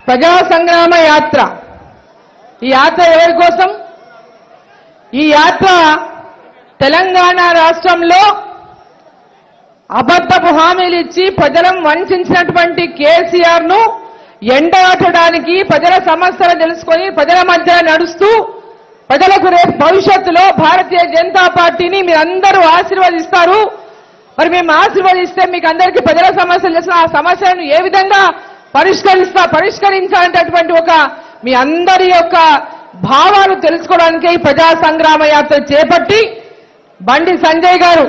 ప్రజా సంగ్రామ యాత్ర ఈ యాత్ర ఎవరి కోసం ఈ యాత్ర తెలంగాణ రాష్ట్రంలో అబద్ధపు హామీలు ఇచ్చి ప్రజలను వంచినటువంటి కేసీఆర్ ను ఎండగట్టడానికి ప్రజల సమస్యలు తెలుసుకొని ప్రజల మధ్య నడుస్తూ ప్రజలకు రేపు భవిష్యత్తులో భారతీయ జనతా పార్టీని మీరందరూ ఆశీర్వదిస్తారు మరి మేము ఆశీర్వదిస్తే మీకు అందరికీ ప్రజల సమస్యలు తెలిసిన ఆ సమస్యలను ఏ విధంగా పరిష్కరిస్తా పరిష్కరించాలనేటటువంటి ఒక మీ అందరి యొక్క భావాలు తెలుసుకోవడానికే ఈ ప్రజా సంగ్రామ యాత్ర చేపట్టి బండి సంజయ్ గారు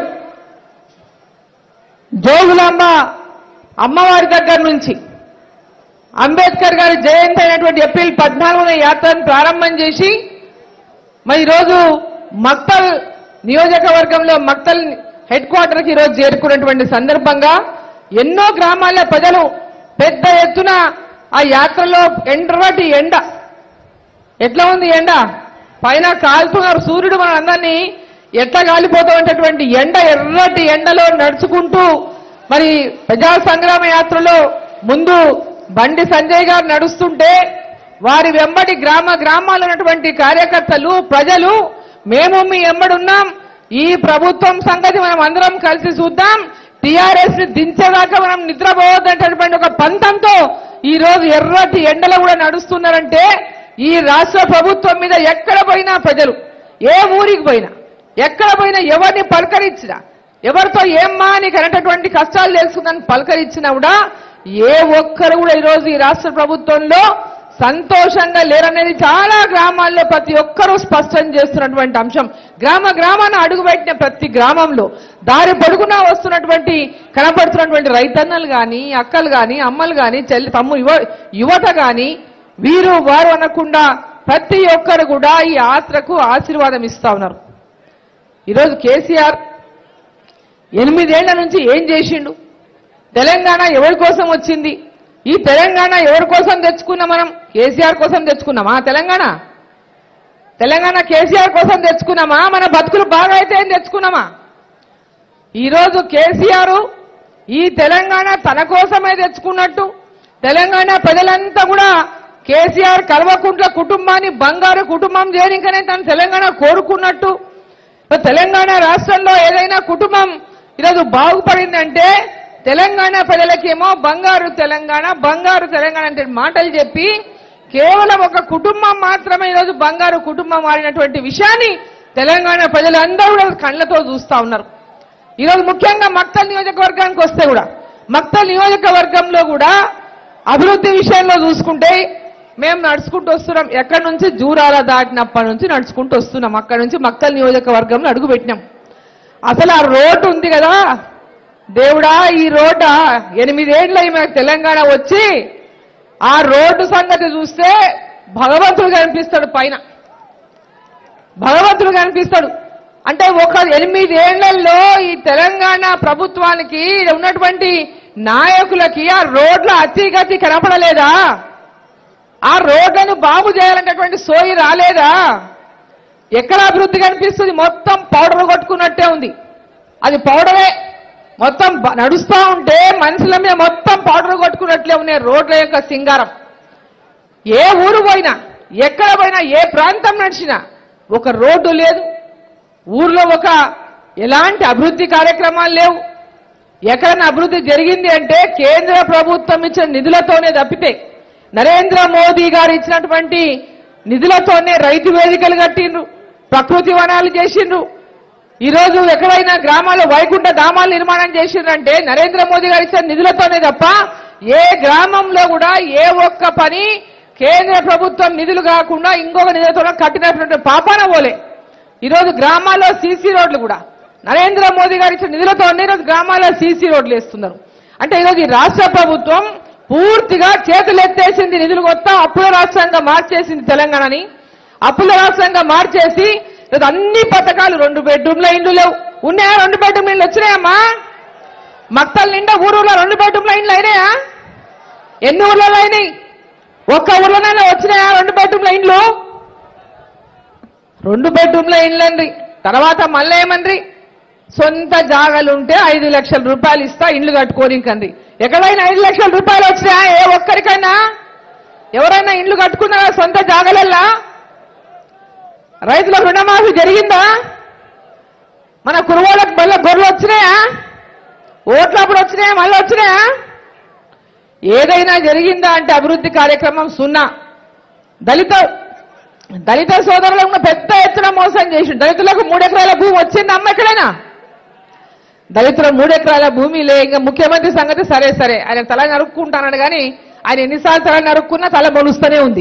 జోగులాంబ అమ్మవారి దగ్గర నుంచి అంబేద్కర్ గారి జయంతి అయినటువంటి ఏప్రిల్ పద్నాలుగున యాత్రను ప్రారంభం చేసి మరి ఈరోజు మక్తల్ నియోజకవర్గంలో మక్తల్ హెడ్ క్వార్టర్ కి ఈరోజు చేరుకున్నటువంటి సందర్భంగా ఎన్నో గ్రామాల ప్రజలు పెద్ద ఎత్తున ఆ యాత్రలో ఎండ్రటి ఎండ ఎట్లా ఉంది ఎండ పైన కాలుతున్నారు సూర్యుడు మన అందరినీ ఎట్లా కాలిపోతామంటటువంటి ఎండ ఎర్రటి ఎండలో నడుచుకుంటూ మరి ప్రజా సంగ్రామ యాత్రలో ముందు బండి సంజయ్ గారు నడుస్తుంటే వారి వెంబడి గ్రామ గ్రామాల్లో ఉన్నటువంటి కార్యకర్తలు ప్రజలు మేము మీ వెంబడున్నాం ఈ ప్రభుత్వం సంగతి మనం అందరం కలిసి చూద్దాం టిఆర్ఎస్ ని దించేదాకా మనం నిద్రపోవద్దనేటటువంటి ఒక పంతంతో ఈ రోజు ఎర్రటి ఎండలో కూడా నడుస్తున్నారంటే ఈ రాష్ట్ర ప్రభుత్వం మీద ఎక్కడ పోయినా ప్రజలు ఏ ఊరికి పోయినా ఎక్కడ పోయినా ఎవరిని పలకరించినా ఎవరితో ఏమ్మా నీకు అనేటటువంటి కష్టాలు తెలుసుకుందని పలకరించినా కూడా ఏ ఒక్కరు కూడా ఈరోజు ఈ రాష్ట్ర ప్రభుత్వంలో సంతోషంగా లేరనేది చాలా గ్రామాల్లో ప్రతి ఒక్కరూ స్పష్టం చేస్తున్నటువంటి అంశం గ్రామ గ్రామాన అడుగుపెట్టిన ప్రతి గ్రామంలో దారి పొడుగున వస్తున్నటువంటి కనపడుతున్నటువంటి రైతన్నలు కానీ అక్కలు కానీ అమ్మలు కానీ చెల్లి తమ్ము యువ యువత కానీ వీరు వారు అనకుండా ప్రతి ఒక్కరు కూడా ఈ యాత్రకు ఆశీర్వాదం ఇస్తా ఉన్నారు ఈరోజు కేసీఆర్ ఎనిమిదేళ్ల నుంచి ఏం చేసిండు తెలంగాణ ఎవరి కోసం వచ్చింది ఈ తెలంగాణ ఎవరి కోసం తెచ్చుకున్నాం మనం కేసీఆర్ కోసం తెచ్చుకున్నామా తెలంగాణ తెలంగాణ కేసీఆర్ కోసం తెచ్చుకున్నామా మన బతుకులు బాగా అయితే ఏం తెచ్చుకున్నామా ఈరోజు కేసీఆర్ ఈ తెలంగాణ తన కోసమే తెచ్చుకున్నట్టు తెలంగాణ ప్రజలంతా కూడా కేసీఆర్ కల్వకుంట్ల కుటుంబాన్ని బంగారు కుటుంబం చేయడానికనే తను తెలంగాణ కోరుకున్నట్టు మరి తెలంగాణ రాష్ట్రంలో ఏదైనా కుటుంబం ఈరోజు బాగుపడిందంటే తెలంగాణ ప్రజలకేమో బంగారు తెలంగాణ బంగారు తెలంగాణ అంటే మాటలు చెప్పి కేవలం ఒక కుటుంబం మాత్రమే ఈరోజు బంగారు కుటుంబం మారినటువంటి విషయాన్ని తెలంగాణ ప్రజలందరూ కూడా కళ్ళతో చూస్తా ఉన్నారు ఈరోజు ముఖ్యంగా మక్తల్ నియోజకవర్గానికి వస్తే కూడా మక్తల్ నియోజకవర్గంలో కూడా అభివృద్ధి విషయంలో చూసుకుంటే మేము నడుచుకుంటూ వస్తున్నాం ఎక్కడి నుంచి జూరాల దాటినప్పటి నుంచి నడుచుకుంటూ వస్తున్నాం అక్కడి నుంచి మక్కల్ నియోజకవర్గంలో అడుగు పెట్టినాం అసలు ఆ రోడ్డు ఉంది కదా దేవుడా ఈ రోడ్డు ఎనిమిదేళ్ళు అయి మనకు తెలంగాణ వచ్చి ఆ రోడ్డు సంగతి చూస్తే భగవంతుడు కనిపిస్తాడు పైన భగవంతుడు కనిపిస్తాడు అంటే ఒక ఎనిమిదేళ్లలో ఈ తెలంగాణ ప్రభుత్వానికి ఉన్నటువంటి నాయకులకి ఆ రోడ్ల అతిగతి కనపడలేదా ఆ రోడ్లను బాగు చేయాలనేటువంటి సోయి రాలేదా ఎక్కడ అభివృద్ధి కనిపిస్తుంది మొత్తం పౌడర్ కొట్టుకున్నట్టే ఉంది అది పౌడరే మొత్తం బ- నడుస్తా ఉంటే మనుషుల మీద మొత్తం పౌడర్ కొట్టుకున్నట్లే ఉన్నాయి రోడ్ల యొక్క సింగారం ఏ ఊరు పోయినా ఎక్కడ పోయినా ఏ ప్రాంతం నడిచినా ఒక రోడ్డు లేదు ఊర్లో ఒక ఎలాంటి అభివృద్ధి కార్యక్రమాలు లేవు ఎక్కడైనా అభివృద్ధి జరిగింది అంటే కేంద్ర ప్రభుత్వం ఇచ్చిన నిధులతోనే తప్పితే నరేంద్ర మోదీ గారు ఇచ్చినటువంటి నిధులతోనే రైతు వేదికలు కట్టిండ్రు ప్రకృతి వనాలు చేసిండ్రు ఈ రోజు ఎక్కడైనా గ్రామాల్లో వైకుంఠ ధామాలు నిర్మాణం చేసిండ్రంటే నరేంద్ర మోదీ గారు ఇచ్చిన నిధులతోనే తప్ప ఏ గ్రామంలో కూడా ఏ ఒక్క పని కేంద్ర ప్రభుత్వం నిధులు కాకుండా ఇంకొక నిధులతో కట్టినటువంటి పాపాన పోలే ఈరోజు గ్రామాల్లో సీసీ రోడ్లు కూడా నరేంద్ర మోదీ గారు ఇచ్చిన నిధులతో ఈరోజు గ్రామాల్లో సీసీ రోడ్లు వేస్తున్నారు అంటే ఈరోజు ఈ రాష్ట్ర ప్రభుత్వం పూర్తిగా చేతులు ఎత్తేసింది నిధులు మొత్తం అప్పుల రాష్ట్రంగా మార్చేసింది తెలంగాణని అప్పుల రాష్ట్రంగా మార్చేసి ఈరోజు అన్ని పథకాలు రెండు బెడ్రూమ్ల ఇండ్లు లేవు ఉన్నాయా రెండు బెడ్రూమ్ల ఇండ్లు వచ్చినాయమ్మా మక్తల్ నిండా ఊరూర్లో రెండు బెడ్రూమ్ల ఇండ్లు అయినాయా ఎన్ని ఊర్లలో అయినాయి ఒక్క ఊర్లోనైనా వచ్చినాయా రెండు బెడ్రూమ్ల ఇండ్లు రెండు బెడ్రూమ్ల ఇండ్లండ్రి తర్వాత మళ్ళీ ఏమండ్రి సొంత జాగాలుంటే ఐదు లక్షల రూపాయలు ఇస్తా ఇండ్లు కట్టుకోనికండి ఎక్కడైనా ఐదు లక్షల రూపాయలు వచ్చినా ఏ ఒక్కరికైనా ఎవరైనా ఇండ్లు కట్టుకున్నారా సొంత జాగలల్లా రైతుల రుణమాఫీ జరిగిందా మన కురువాళ్ళకి మళ్ళీ గొర్రెలు వచ్చినాయా ఓట్లు అప్పుడు వచ్చినాయా మళ్ళీ వచ్చినాయా ఏదైనా జరిగిందా అంటే అభివృద్ధి కార్యక్రమం సున్నా దళిత దళిత సోదరులకు పెద్ద ఎత్తున మోసం చేసి దళితులకు మూడెకరాల భూమి వచ్చింది అమ్మ ఎక్కడైనా దళితుల మూడెకరాల భూమి లే ఇంకా ముఖ్యమంత్రి సంగతి సరే సరే ఆయన తల నరుక్కుంటానని కానీ ఆయన ఎన్నిసార్లు తల నరుక్కున్నా తల మొలుస్తూనే ఉంది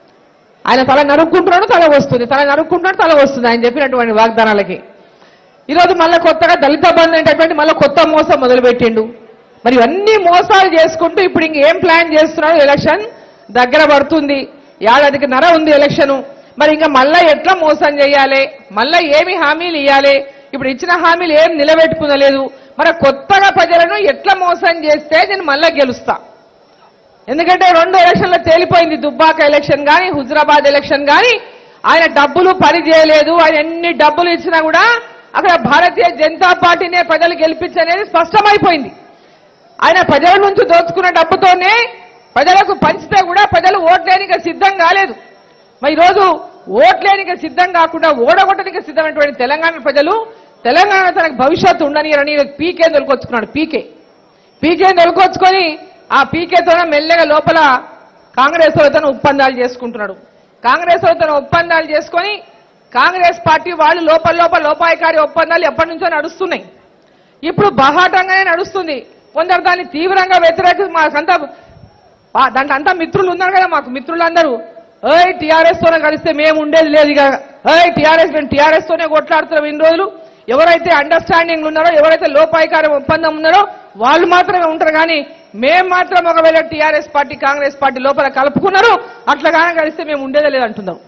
ఆయన తల నరుక్కుంటున్నాడు తల వస్తుంది తల నరుక్కుంటున్నాడు తల వస్తుంది ఆయన చెప్పినటువంటి వాగ్దానాలకి ఈరోజు మళ్ళీ కొత్తగా దళిత బంధు అనేటటువంటి మళ్ళీ కొత్త మోసం మొదలుపెట్టిండు మరి ఇవన్నీ మోసాలు చేసుకుంటూ ఇప్పుడు ఇంకేం ప్లాన్ చేస్తున్నాడు ఎలక్షన్ దగ్గర పడుతుంది ఏడాదికి నర ఉంది ఎలక్షన్ మరి ఇంకా మళ్ళా ఎట్లా మోసం చేయాలి మళ్ళా ఏమి హామీలు ఇవ్వాలి ఇప్పుడు ఇచ్చిన హామీలు ఏం నిలబెట్టుకునలేదు మరి కొత్తగా ప్రజలను ఎట్లా మోసం చేస్తే నేను మళ్ళా గెలుస్తా ఎందుకంటే రెండు ఎలక్షన్లో తేలిపోయింది దుబ్బాక ఎలక్షన్ కానీ హుజరాబాద్ ఎలక్షన్ కానీ ఆయన డబ్బులు పని చేయలేదు ఆయన ఎన్ని డబ్బులు ఇచ్చినా కూడా అక్కడ భారతీయ జనతా పార్టీనే ప్రజలు గెలిపించనేది స్పష్టమైపోయింది ఆయన ప్రజల నుంచి దోచుకున్న డబ్బుతోనే ప్రజలకు పంచితే కూడా ప్రజలు ఓట్లేనిక సిద్ధం కాలేదు మరి ఈరోజు ఓట్లేనిక సిద్ధం కాకుండా ఓడగొట్టడానికి సిద్ధమైనటువంటి తెలంగాణ ప్రజలు తెలంగాణ తనకు భవిష్యత్తు ఉండని పీకే దొరికొచ్చుకున్నాడు పీకే పీకే దొరికొచ్చుకొని ఆ పీకేతోనే మెల్లగా లోపల కాంగ్రెస్ వాళ్ళతో ఒప్పందాలు చేసుకుంటున్నాడు కాంగ్రెస్ వాళ్ళతో ఒప్పందాలు చేసుకొని కాంగ్రెస్ పార్టీ వాళ్ళు లోపల లోపల లోపాయకారి ఒప్పందాలు ఎప్పటి నుంచో నడుస్తున్నాయి ఇప్పుడు బహాటంగానే నడుస్తుంది కొందరు దాన్ని తీవ్రంగా వ్యతిరేక మాకంతా ఆ- దాంట్లో అంతా మిత్రులు ఉన్నారు కదా మాకు మిత్రులందరూ ఏయ్ టీఆర్ఎస్ తోనే కలిస్తే మేము ఉండేది లేదు ఇక ఏయ్ టీఆర్ఎస్ మేము టీఆర్ఎస్ తోనే కొట్లాడుతున్నాం ఇన్ని రోజులు ఎవరైతే అండర్స్టాండింగ్ ఉన్నారో ఎవరైతే లోపాయికారం ఒప్పందం ఉన్నారో వాళ్ళు మాత్రమే ఉంటారు కానీ మేము మాత్రం ఒకవేళ టీఆర్ఎస్ పార్టీ కాంగ్రెస్ పార్టీ లోపల కలుపుకున్నారు అట్లా కానీ కలిస్తే మేము ఉండేదే లేదు అంటున్నాం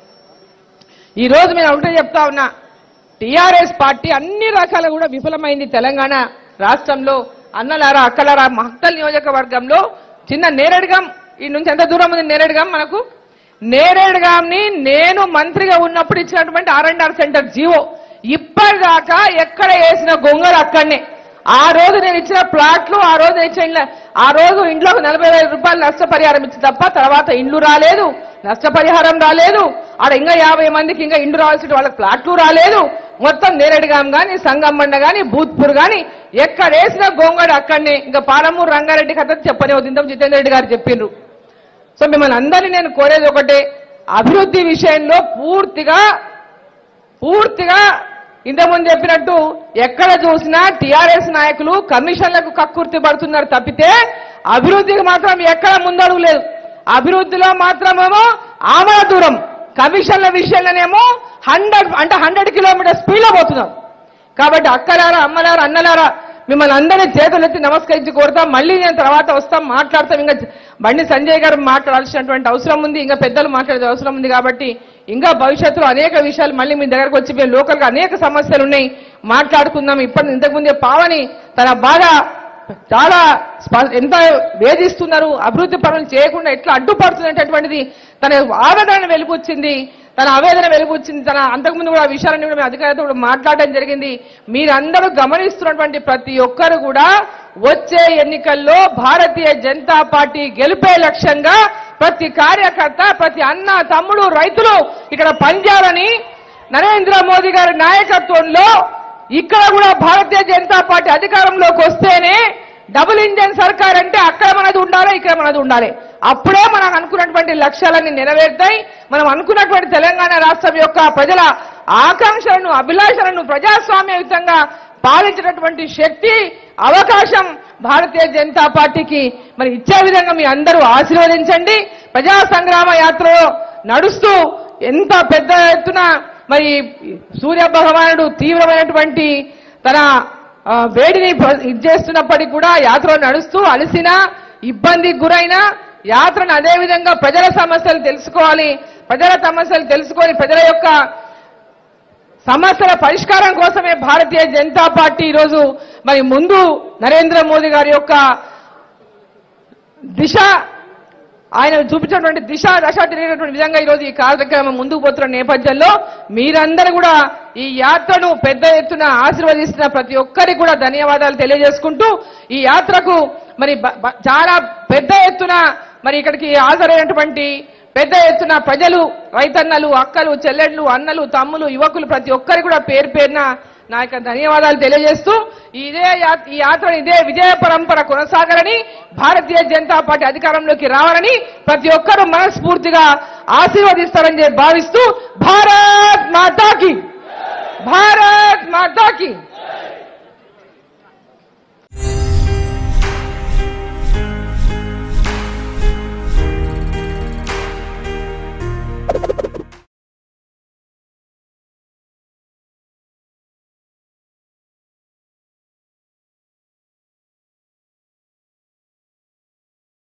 ఈ రోజు నేను ఒకటే చెప్తా ఉన్నా టీఆర్ఎస్ పార్టీ అన్ని రకాల కూడా విఫలమైంది తెలంగాణ రాష్ట్రంలో అన్నలారా అక్కలారా మహత్తల్ నియోజకవర్గంలో చిన్న నేరేడుగాం ఈ నుంచి ఎంత దూరం ఉంది నేరేడుగాం మనకు నేరేడుగాంని నేను మంత్రిగా ఉన్నప్పుడు ఇచ్చినటువంటి R and R centre GO ఇప్పటిదాకా ఎక్కడ వేసిన గొంగలు అక్కడనే ఆ రోజు నేను ఇచ్చిన ప్లాట్లు ఆ రోజు నేను ఇచ్చిన ఇండ్ల- ఆ రోజు ఇంట్లోకి నలభై వేల రూపాయలు నష్టపరిహారం ఇచ్చి తప్ప తర్వాత ఇండ్లు రాలేదు నష్టపరిహారం రాలేదు ఆడ ఇంకా యాభై మందికి ఇంకా ఇండ్లు రావాల్సిన వాళ్ళకి ప్లాట్లు రాలేదు మొత్తం నేరేడుగాం గాని సంగమ్మండ గాని భూత్పూర్ గాని ఎక్కడ వేసిన గోంగడు అక్కడనే ఇంకా పాలమూరు రంగారెడ్డి కథ చెప్పనే వద్దు జితేందర్ రెడ్డి గారు చెప్పిండ్రు సో మిమ్మల్ని అందరినీ నేను కోరేది ఒకటే అభివృద్ధి విషయంలో పూర్తిగా పూర్తిగా ఇంతకుముందు చెప్పినట్టు ఎక్కడ చూసినా టీఆర్ఎస్ నాయకులు కమిషన్లకు కక్కుర్తి పడుతున్నారు తప్పితే అభివృద్ధికి మాత్రం ఎక్కడ ముందడుగు లేదు అభివృద్ధిలో మాత్రమేమో ఆమల దూరం కమిషన్ల విషయంలోనేమో హండ్రెడ్ అంటే హండ్రెడ్ కిలోమీటర్ స్పీడ్ లో పోతున్నారు కాబట్టి అక్కలారా అమ్మలారా అన్నలారా మిమ్మల్ని అందరినీ చేతులెత్తి నమస్కరించి కోరుతాం మళ్ళీ నేను తర్వాత వస్తాం మాట్లాడతాం ఇంకా బండి సంజయ్ గారు మాట్లాడాల్సినటువంటి అవసరం ఉంది ఇంకా పెద్దలు మాట్లాడే అవసరం ఉంది కాబట్టి ఇంకా భవిష్యత్తులో అనేక విషయాలు మళ్ళీ మీ దగ్గరకు వచ్చి మేము లోకల్గా అనేక సమస్యలు ఉన్నాయి మాట్లాడుకుందాం ఇప్పటి ఇంతకుముందే పావని తన బాధ చాలా స్ప- ఎంత వేధిస్తున్నారు అభివృద్ధి పనులు చేయకుండా ఎట్లా అడ్డుపడుతున్నటువంటిది తన ఆవేదన వెలుగుచ్చింది తన ఆవేదన వెలుగుచ్చింది తన అంతకుముందు కూడా ఆ విషయాలన్నీ కూడా మేము అధికారులతో కూడా మాట్లాడడం జరిగింది మీరందరూ గమనిస్తున్నటువంటి ప్రతి ఒక్కరు కూడా వచ్చే ఎన్నికల్లో భారతీయ జనతా పార్టీ గెలిపే లక్ష్యంగా ప్రతి కార్యకర్త ప్రతి అన్న తమ్ముడు రైతులు ఇక్కడ పనిచేయాలని నరేంద్ర మోదీ గారి నాయకత్వంలో ఇక్కడ కూడా భారతీయ జనతా పార్టీ అధికారంలోకి వస్తేనే డబుల్ ఇంజన్ సర్కార్ అంటే అక్కడ మనది ఉండాలి ఇక్కడ మనది ఉండాలి అప్పుడే మనం అనుకున్నటువంటి లక్ష్యాలన్నీ నెరవేరుతాయి మనం అనుకున్నటువంటి తెలంగాణ రాష్ట్రం యొక్క ప్రజల ఆకాంక్షలను అభిలాషలను ప్రజాస్వామ్యయుతంగా పాలించినటువంటి శక్తి అవకాశం భారతీయ జనతా పార్టీకి మరి ఇచ్చే విధంగా మీ అందరూ ఆశీర్వదించండి ప్రజా సంగ్రామ యాత్రలో నడుస్తూ ఎంత పెద్ద ఎత్తున మరి సూర్య భగవానుడు తీవ్రమైనటువంటి తన ఆ, వేడిని ప్ర- ఇది చేస్తున్నప్పటికీ కూడా యాత్ర నడుస్తూ అలసిన ఇబ్బందికి గురైన యాత్రను అదే విధంగా ప్రజల సమస్యలు తెలుసుకోవాలి ప్రజల సమస్యలు తెలుసుకొని ప్రజల యొక్క సమస్యల పరిష్కారం కోసమే భారతీయ జనతా పార్టీ ఈరోజు మరి ముందు నరేంద్ర మోదీ గారి యొక్క దిశ ఆయన చూపించినటువంటి దిశ దశ తిరిగినటువంటి విధంగా ఈరోజు ఈ కార్యక్రమం ముందుకు పోతున్న నేపథ్యంలో మీరందరూ కూడా ఈ యాత్రను పెద్ద ఎత్తున ఆశీర్వదిస్తున్న ప్రతి ఒక్కరికి కూడా ధన్యవాదాలు తెలియజేసుకుంటూ ఈ యాత్రకు మరి బ- బ- చాలా పెద్ద ఎత్తున మరి ఇక్కడికి హాజరైనటువంటి పెద్ద ఎత్తున ప్రజలు రైతన్నలు అక్కలు చెల్లెళ్ళు అన్నలు తమ్ములు యువకులు ప్రతి ఒక్కరికి కూడా పేరు పేరున నా యొక్క ధన్యవాదాలు తెలియజేస్తూ ఇదే యా- ఈ యాత్ర ఇదే విజయ పరంపర కొనసాగాలని భారతీయ జనతా పార్టీ అధికారంలోకి రావాలని ప్రతి ఒక్కరూ మనస్ఫూర్తిగా ఆశీర్వదిస్తారని చెప్పి భావిస్తూ భారత్ మాతాకి భారత్ మాతాకి